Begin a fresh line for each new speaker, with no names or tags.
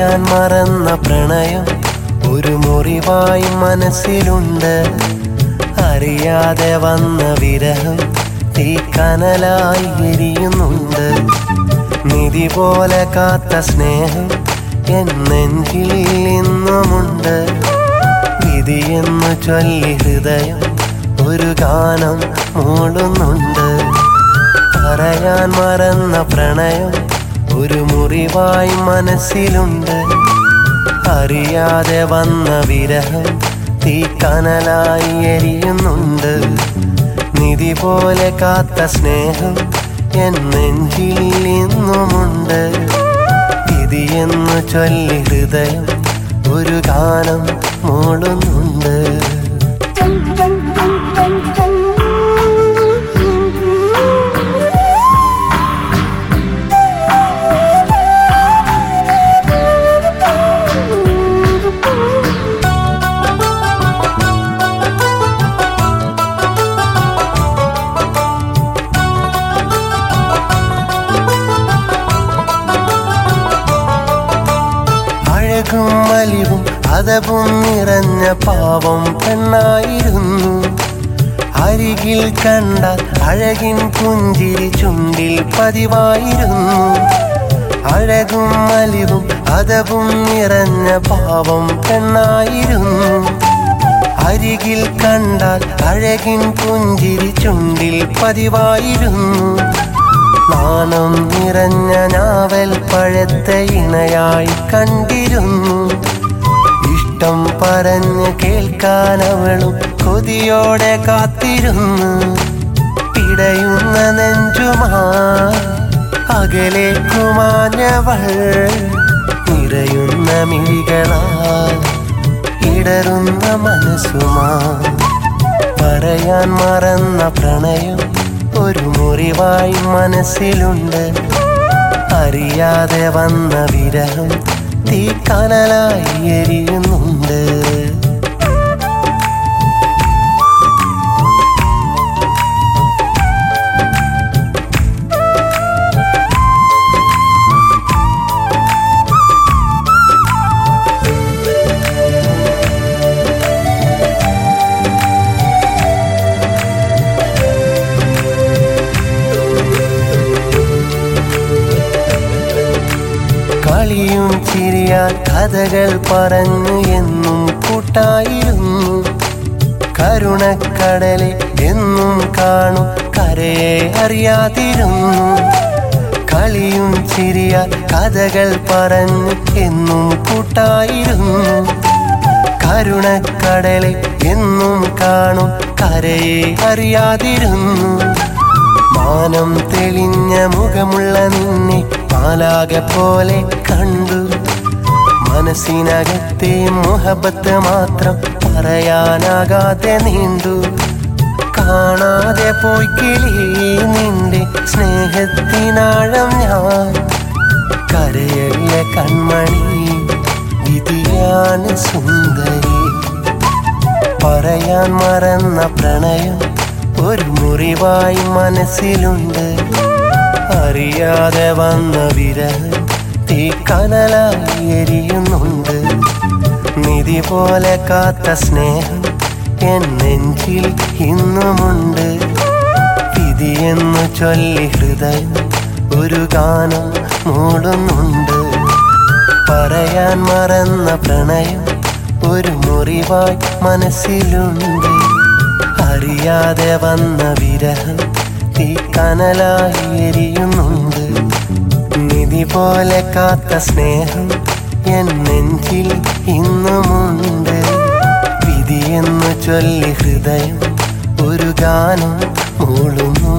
പറയാൻ മറന്ന പ്രണയം ഒരു മുറിവായി മനസ്സിലുണ്ട് അറിയാതെ വന്ന വിരഹം തീക്കനലായി എരിയുന്നുണ്ട് നിധി പോലെ കാത്ത സ്നേഹം എൻ നെഞ്ചിൽ ഇന്നുമുണ്ട് വിധിയെന്നു ചൊല്ലി ഹൃദയം ഒരു ഗാനം മൂളുന്നുണ്ട് പറയാൻ മറന്ന പ്രണയം ഒരു മുറിവായി മനസ്സിലുണ്ട് അറിയാതെ വന്ന വിരഹം തീക്കനലായി എരിയുന്നുണ്ട് നിധി പോലെ കാത്ത സ്നേഹം എൻ നെഞ്ചിൽ ഇന്നുമുണ്ട് വിധിയെന്നു ചൊല്ലി ഹൃദയം ഒരു ഗാനം മൂളുന്നുണ്ട് അഴകും വലിവും അതവും നിറഞ്ഞ പാവം പെണ്ണായിരുന്നു അരികിൽ കണ്ട അഴകിൻ പുഞ്ചിരി ചുണ്ടിൽ പതിവായിരുന്നു അഴകും വലിവും അതവും നിറഞ്ഞ പാവം പെണ്ണായിരുന്നു അരികിൽ കണ്ടാൽ അഴകിൻ പുഞ്ചിരി ചുണ്ടിൽ പതിവായിരുന്നു നാണം നിറഞ്ഞ ഞാവൽ പഴത്തെ ഇണയായി കണ്ടിരുന്നു ഇഷ്ടം പറഞ്ഞ് കേൾക്കാൻ അവളും കൊതിയോടെ കാത്തിരുന്നു പിടയുന്ന നെഞ്ചുമായി അകലേക്കുമാഞ്ഞവൾ നിറയുന്ന മിഴികളാൽ ഇടറുന്ന മനസ്സുമാ പറയാൻ മറന്ന പ്രണയം ഒരു മുറിവായി മനസ്സിലുണ്ട് അറിയാതെ വന്ന വിരഹം തീക്കനലായി എരിയുന്നുണ്ട് കളിയും ചിരിയാൽ കഥകൾ പറഞ്ഞു എന്നും കൂട്ടായിരുന്നു കരുണക്കടലെ എന്നും കാണും കരയെ അറിയാതിരുന്നു കളിയും ചിരിയാൽ കഥകൾ പറഞ്ഞു എന്നും കൂട്ടായിരുന്നു കരുണക്കടലെ എന്നും കാണും കരയെ അറിയാതിരുന്നു മാനം തെളിഞ്ഞ മുഖമുള്ള നിന്നെ മാലാകെ പോലെ കണ്ടു മനസ്സിനകത്തെ മുഹബത്ത് മാത്രം പറയാനാകാതെ നീണ്ടു കാണാതെ പോയി കിളി നിന്റെ സ്നേഹത്തിനാഴം ഞാൻ കരയല്ല കൺമണി വിധിയാണ് സുന്ദരി പറയാൻ മറന്ന പ്രണയം ഒരു മുറിവായി മനസ്സിലുണ്ട് അറിയാതെ വന്ന വിരഹം തീക്കനലായി എരിയുന്നുണ്ട് നിധി പോലെ കാത്ത സ്നേഹം എൻ നെഞ്ചിൽ ഇന്നുമുണ്ട് വിധിയെന്നു ചൊല്ലി ഹൃദയം ഒരു ഗാനം മൂടുന്നുണ്ട് പറയാൻ മറന്ന പ്രണയം ഒരു മുറിവായി മനസ്സിലുണ്ട് അറിയാതെ വന്ന വിരഹം തീക്കനലായി എരിയുന്നുണ്ട് നിധി പോലെ കാത്ത സ്നേഹം എൻ നെഞ്ചിൽ ഇന്നുമുണ്ട് വിധിയെന്നു ചൊല്ലി ഹൃദയം ഒരു ഗാനം മൂളുന്നു